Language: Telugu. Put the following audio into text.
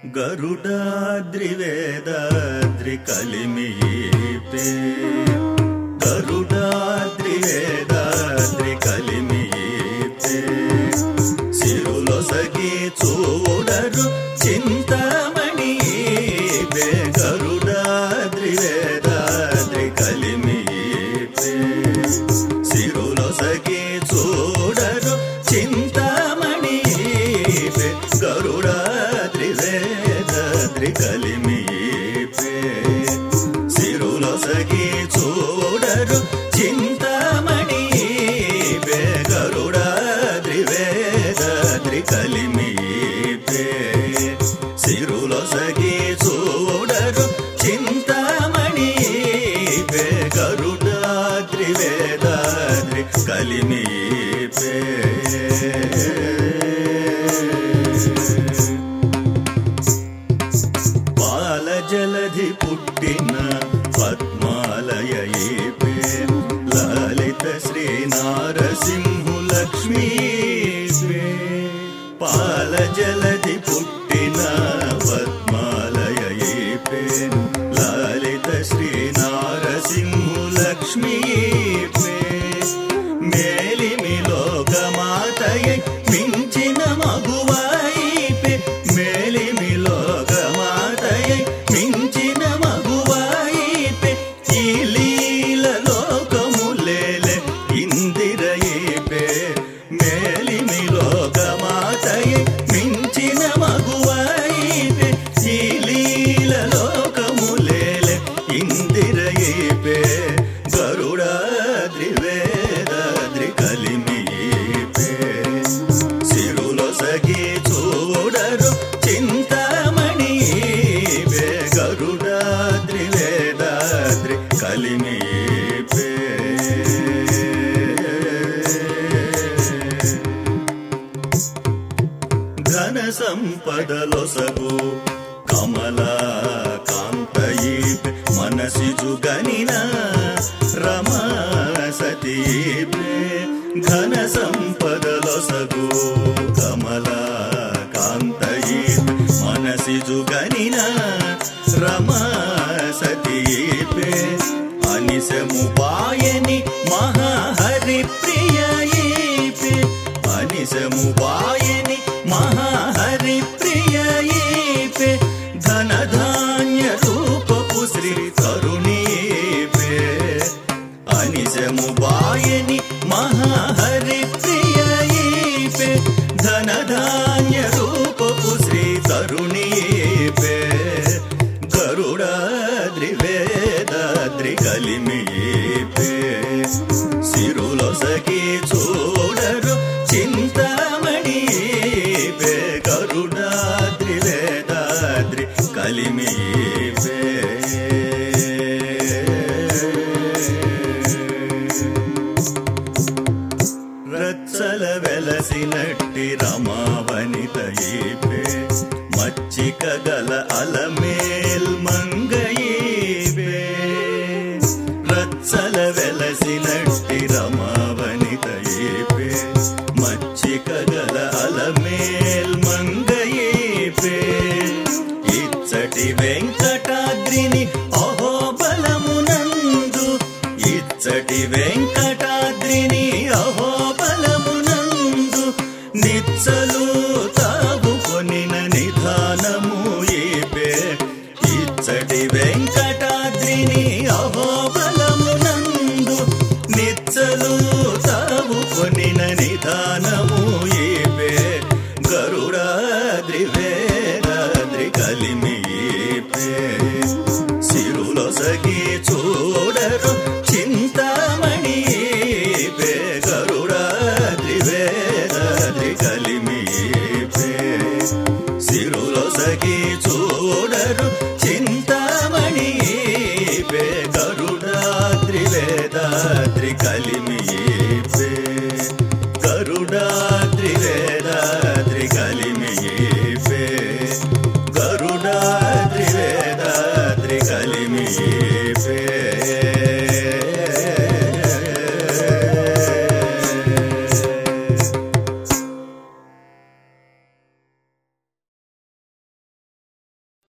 గరుడాద్రి వేదాద్రి కలిమిపే గరుడాద్రి వేదాద్రి కలిమిపే సిరులొసగి చూడరు చింతమణి బే గరుడాద్రి వేదాద్రి కలిమిపే సిరులొసగి చూడరు చింతమణి బే గరుడాద్రి వేదాద్రి కలిమిపే సిరులొసగి చూడరు చింతమణి బే గరుడాద్రి వేదాద్రి కలిమిపే సిరులొసగి చూడరు చింతమణి బే గరుడాద్రి వేదాద్రి కలిమిపే పాల జలధి పుట్టిన పద్మాలయీపే లలిత శ్రీ నారసింహు లక్ష్మీ పాల జలధి పుట్టిన పద్మాలయీపే లలిత శ్రీ నారసింహు లక్ష్మీ మేలిమి లోకమాతయై మించిన మగువాయిపే మేలిమి లోకమాతయై మించిన మగువాయిపే ఈ లీల లోకములేలే ఇందిరయిపే మేలిమి లోకమాతయై మించిన మగువాయిపే ఈ లీల లోకములేలే ఇందిరయిపే గరుడాద్రి వేదాద్రి కలిమిపే సిరులొసగి చూడరు చింతమణి బే గరుడాద్రి వేదాద్రి కలిమిపే ఘన సంపదలొసగు కమలా కాంతయి మనసి జుగనిన రమా సతీపే ఘన సంపదలొసగు కమలా కాంతయి మనసి జుగనిన రమా సతీపే అనిశము పాయని మహాహరి ప్రియయీపే అనిశము పాయని మహాహరి ప్రియయీపే ధనధాన్య రూపపు శ్రీ తరుణీపే అనిశము పాయని మహాహరి ప్రియయీపే ధనధాన్య రూపపు శ్రీ తరుణీపే గరుడాద్రి వేదాద్రి కలిమిపే సిరులొసగి చూడరు చింతమణి పే గరుడాద్రి వేదాద్రి కలిమిపే రచ్చల వెలసినట్టి రమావనితయీపే మచ్చిక గల అలమేల్ మంగయీపే రచ్చల వెలసినట్టి రమావనితయీపే మచ్చిక గల అలమేల్ మంగయీపే ఇచ్చటి వెంకటాద్రిని అహోబలమునందు ఇచ్చటి వెంకటాద్రిని అహోబలమునందు నిచ్చలు తాగుకొనిన నిధానము ఏపే ఇచ్చటి వెంకటాద్రిని అహోబలమునందు నిచ్చలు తాగుకొనిన నిధానము ఏపే గరుడాద్రి వేదాద్రి కలిమిపే సిరులొసగి చూడరు చింతామణి పే గరుడాద్రి వేదాద్రి కలిమిపే సిరులొసగి చూడరు